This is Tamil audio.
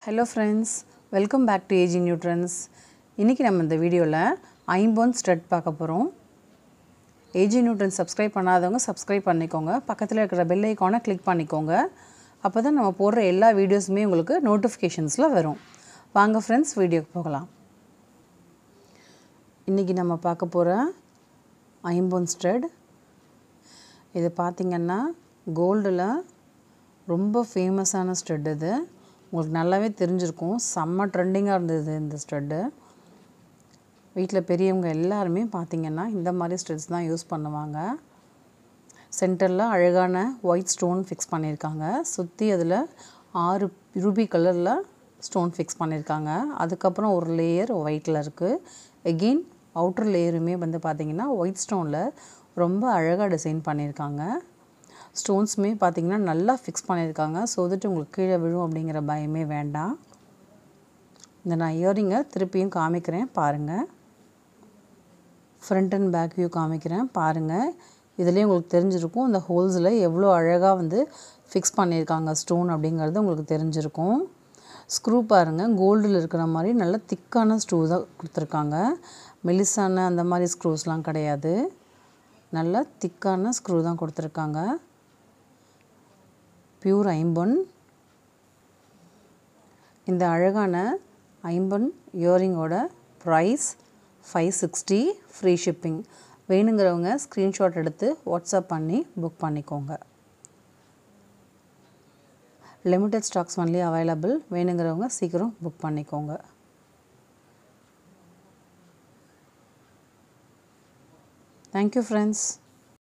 hello friends welcome back to A G neutrons இன்றைக்கி நம்ம இந்த வீடியோவில் ஐம்போன் ஸ்ட்ரெட் பார்க்க போகிறோம் ஏஜி நியூட்ரன்ஸ் சப்ஸ்கிரைப் பண்ணாதவங்க சப்ஸ்கிரைப் பண்ணிக்கோங்க பக்கத்தில் இருக்கிற பெல் ஐக்கானை கிளிக் பண்ணிக்கோங்க அப்போ தான் நம்ம போடுற எல்லா வீடியோஸுமே உங்களுக்கு நோட்டிஃபிகேஷன்ஸில் வரும் வாங்க ஃப்ரெண்ட்ஸ் வீடியோக்கு போகலாம் இன்றைக்கி நம்ம பார்க்க போகிற ஐம்போன் ஸ்ட்ரெட் இது பார்த்திங்கன்னா கோல்டில் ரொம்ப ஃபேமஸான ஸ்ட்ரெட் இது உங்களுக்கு நல்லாவே தெரிஞ்சிருக்கும் செம்ம ட்ரெண்டிங்காக இருந்தது இந்த ஸ்ட்ரெட்டு வீட்டில் பெரியவங்க எல்லாருமே பார்த்திங்கன்னா இந்த மாதிரி ஸ்ட்ரெட்ஸ் தான் யூஸ் பண்ணுவாங்க சென்டரில் அழகான ஒயிட் ஸ்டோன் ஃபிக்ஸ் பண்ணியிருக்காங்க சுற்றி அதில் ஆறு ரூபி கலரில் ஸ்டோன் ஃபிக்ஸ் பண்ணியிருக்காங்க அதுக்கப்புறம் ஒரு லேயர் ஒயிட்டில் இருக்குது எகெயின் அவுட்டர் லேயருமே வந்து பார்த்திங்கன்னா ஒயிட் ஸ்டோனில் ரொம்ப அழகாக டிசைன் பண்ணியிருக்காங்க ஸ்டோன்ஸுமே பார்த்திங்கன்னா நல்லா ஃபிக்ஸ் பண்ணியிருக்காங்க ஸோ வந்துட்டு உங்களுக்கு கீழே விழும் அப்படிங்கிற பயமே வேண்டாம் இந்த நான் இயரிங்கை திருப்பியும் காமிக்கிறேன் பாருங்கள் ஃப்ரண்ட் அண்ட் பேக் வியூ காமிக்கிறேன் பாருங்கள் இதுலேயே உங்களுக்கு தெரிஞ்சிருக்கும் இந்த ஹோல்ஸில் எவ்வளோ அழகாக வந்து ஃபிக்ஸ் பண்ணியிருக்காங்க ஸ்டோன் அப்படிங்கிறது உங்களுக்கு தெரிஞ்சிருக்கும் ஸ்க்ரூ பாருங்கள் கோல்டில் இருக்கிற மாதிரி நல்ல திக்கான ஸ்க்ரூ தான் கொடுத்துருக்காங்க மெலிசான அந்த மாதிரி ஸ்க்ரூஸ்லாம் கிடையாது நல்ல திக்கான ஸ்க்ரூ தான் கொடுத்துருக்காங்க பியூர் ஐம்பொன் இந்த அழகான ஐம்பொன் இயரிங்கோட price five sixty free shipping வேணுங்கிறவங்க ஸ்க்ரீன்ஷாட் எடுத்து வாட்ஸ்அப் பண்ணி புக் பண்ணிக்கோங்க லிமிட்டட் ஸ்டாக்ஸ் ஒன்லி அவைலபிள் வேணுங்கிறவங்க சீக்கிரம் புக் பண்ணிக்கோங்க தேங்க்யூ ஃப்ரெண்ட்ஸ்